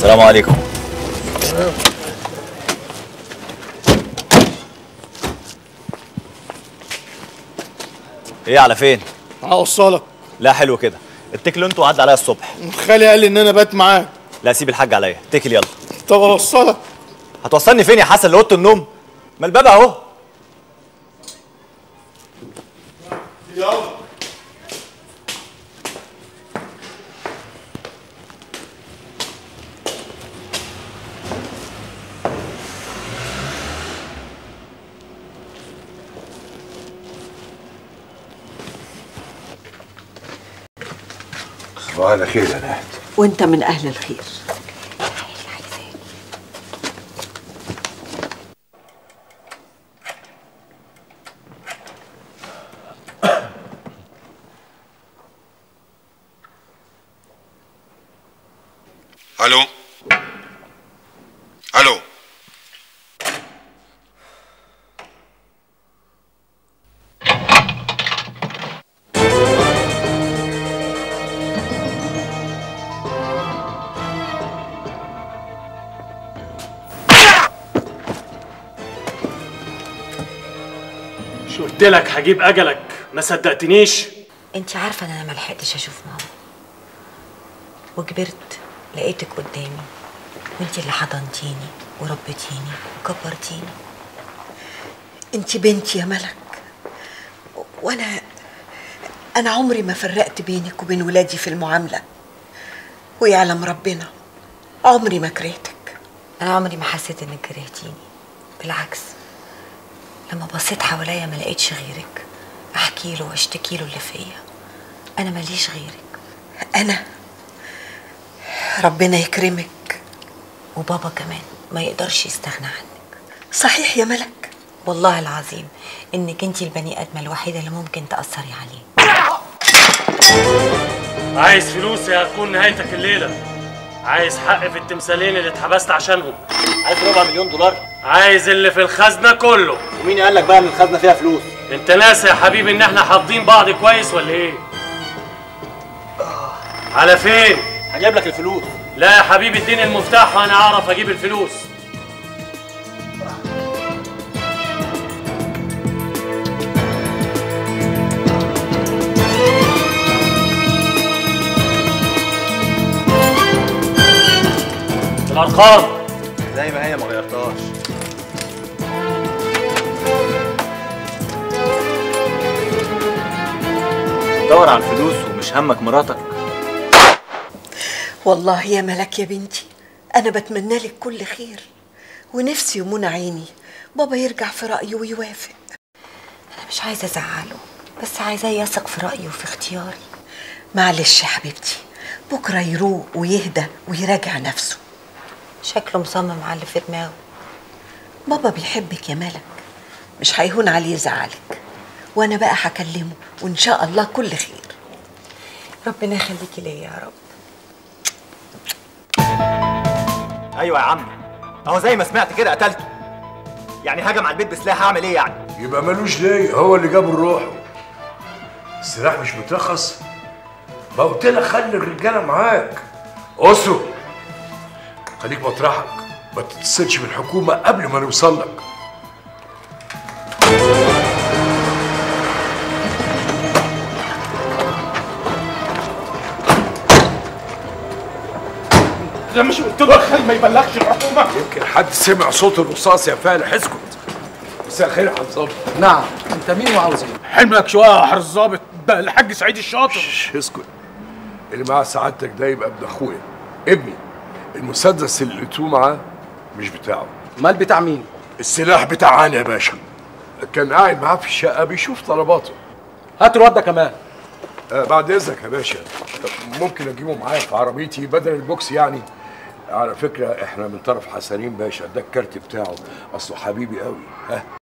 السلام عليكم ايه على فين هوصلك لا حلو كده اتكلوا انتوا وعد عليا الصبح خالي قال لي ان انا بات معاك لا سيب الحاج عليا اتكل يلا طب اوصلك هتوصلني فين يا حسن لاوضه النوم ما الباب اهو يلا صباح الخير يا نهد وانت من اهل الخير الو الو مش قلت لك هجيب اجلك ما صدقتنيش انت عارفه ان انا ملحقتش اشوف ماما وكبرت لقيتك قدامي وانت اللي حضنتيني وربيتيني وكبرتيني انت بنتي يا ملك وانا انا عمري ما فرقت بينك وبين ولادي في المعامله ويعلم ربنا عمري ما كرهتك انا عمري ما حسيت انك كرهتيني بالعكس لما بصيت حواليا ما لقيتش غيرك احكي له واشتكي له اللي فيا انا ماليش غيرك انا ربنا يكرمك وبابا كمان ما يقدرش يستغنى عنك صحيح يا ملك والله العظيم انك انت البني ادمه الوحيده اللي ممكن تاثري عليه عايز فلوس يا هتكون نهايتك الليله عايز حق في التمثالين اللي اتحبست عشانهم عايز ربع مليون دولار عايز اللي في الخزنه كله ومين قال لك بقى ان الخزنه فيها فلوس انت ناسي يا حبيبي ان احنا حافظين بعض كويس ولا ايه على فين هجيب لك الفلوس لا يا حبيبي اديني المفتاح وانا اعرف اجيب الفلوس الارقام زي ما هي ما غيرتهاش دور على الفلوس ومش همك مراتك والله يا ملك يا بنتي انا بتمنى لك كل خير ونفسي يمون عيني بابا يرجع في رايه ويوافق انا مش عايزه ازعله بس عايزاه يثق في رايي وفي اختياري معلش يا حبيبتي بكره يروق ويهدى ويراجع نفسه شكله مصمم على اللي في دماغه بابا بيحبك يا ملك مش هيهون عليه يزعلك وانا بقى هكلمه وان شاء الله كل خير ربنا يخليكي ليا يا رب ايوه يا عم اهو زي ما سمعت كده قتلته يعني هجم على البيت بسلاح هعمل ايه يعني يبقى ملوش ليه هو اللي جابه لروحه السلاح مش مترخص ما قلت لك خلي الرجاله معاك اسره خليك مطرحك ما تتصلش بالحكومه قبل ما نوصل لك ده مش قلت له خالي ما يبلغش الحكومه يمكن حد سمع صوت الرصاص يا فالح اسكت مساء الخير يا حظام نعم انت مين وعاوز ايه حلمك شويه يا حر الظابط ده الحاج سعيد الشاطر شش، اسكت اللي معاه سعادتك ده يبقى ابن اخويا ابني المسدس اللي لقيتوه معاه مش بتاعه مال بتاع مين السلاح بتاعنا يا باشا كان قاعد معاه في الشقه بيشوف طلباته هات الواد ده كمان آه بعد اذنك يا باشا ممكن اجيبه معايا في عربيتي بدل البوكس يعني على فكره احنا من طرف حسنين باشا ده الكارت بتاعه اصله حبيبي قوي ها